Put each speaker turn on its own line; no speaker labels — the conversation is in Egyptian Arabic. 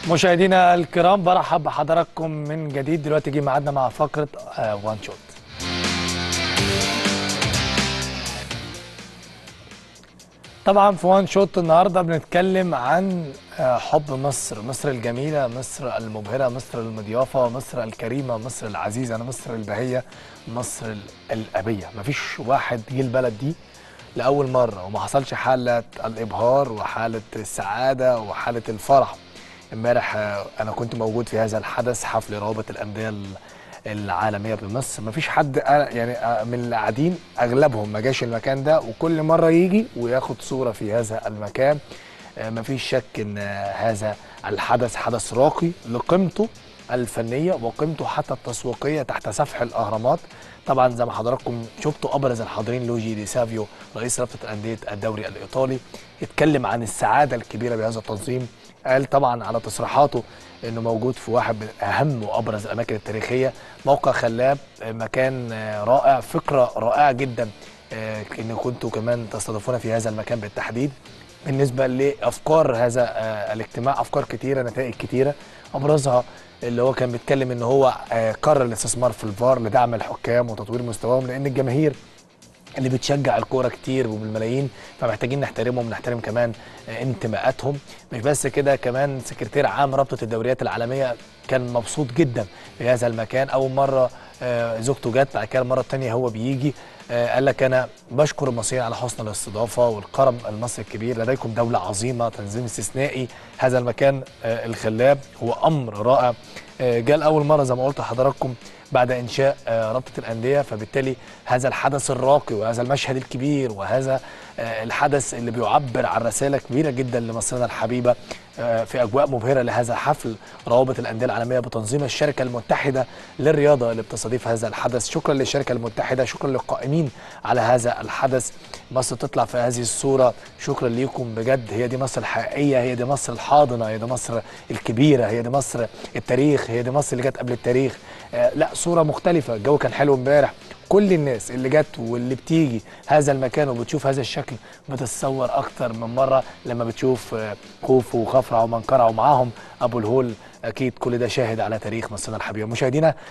مشاهدينا الكرام برحب بحضراتكم من جديد دلوقتي جه ميعادنا مع فقره آه وان شوت طبعا في وان شوت النهارده بنتكلم عن آه حب مصر مصر الجميله مصر المبهره مصر المضيافه مصر الكريمه مصر العزيزه مصر البهيه مصر ال- الابيه مفيش واحد جه البلد دي لاول مره وما حصلش حاله الابهار وحاله السعاده وحاله الفرح امبارح آه، انا كنت موجود في هذا الحدث حفل روابط الانديه ال- العالميه بمصر مفيش حد آه، يعني آه، من اللي قاعدين اغلبهم ما جاش المكان ده وكل مره يجي وياخد صوره في هذا المكان آه، مفيش شك ان آه، هذا الحدث حدث راقي لقيمته الفنيه وقيمته حتى التسويقيه تحت سفح الاهرامات طبعا زي ما حضراتكم شفتوا ابرز الحاضرين لوجي دي سافيو رئيس رابطه انديه الدوري الايطالي اتكلم عن السعاده الكبيره بهذا التنظيم قال طبعا على تصريحاته انه موجود في واحد من اهم وابرز الاماكن التاريخيه موقع خلاب آه، مكان آه، رائع فكره رائعه جدا آه، ان كنتوا كمان تستضيفونا في هذا المكان بالتحديد بالنسبه لافكار هذا آه، الاجتماع افكار كتيره نتائج كتيره ابرزها اللي هو كان بيتكلم ان هو آه، قرر الاستثمار في الفار لدعم الحكام وتطوير مستواهم لان الجماهير اللي بتشجع الكوره كتير وبالملايين فمحتاجين نحترمهم ونحترم كمان آه، انتماءاتهم مش بس كده كمان سكرتير عام رابطه الدوريات العالميه كان مبسوط جدا في هذا المكان اول مره آه، زوجته جت بعد كده المره الثانيه هو بيجي آه، قال لك انا بشكر المصريين على حسن الاستضافه والكرم المصري الكبير لديكم دوله عظيمه تنظيم استثنائي هذا المكان آه، الخلاب هو امر رائع آه، جاء لاول مره زي ما قلت لحضراتكم بعد انشاء آه، رابطه الانديه فبالتالي هذا الحدث الراقي وهذا المشهد الكبير وهذا آه، الحدث اللي بيعبر عن رساله كبيره جدا لمصرنا الحبيبه آه، في اجواء مبهره لهذا حفل روابط الانديه العالميه بتنظيم الشركه المتحده للرياضه اللي بتستضيف هذا الحدث شكرا للشركه المتحده شكرا للقائمين على هذا الحدث مصر تطلع في هذه الصوره شكرا ليكم بجد هي دي مصر الحقيقيه هي دي مصر الحاضنه هي دي مصر الكبيره هي دي مصر التاريخ هي دي مصر اللي جت قبل التاريخ آه، لا صوره مختلفه الجو كان حلو امبارح كل الناس اللي جت واللي بتيجي هذا المكان وبتشوف هذا الشكل بتتصور اكتر من مره لما بتشوف آه، خوفو وخفرع ومنقرع ومعاهم ابو الهول اكيد كل ده شاهد على تاريخ مصرنا الحبيبه مشاهدينا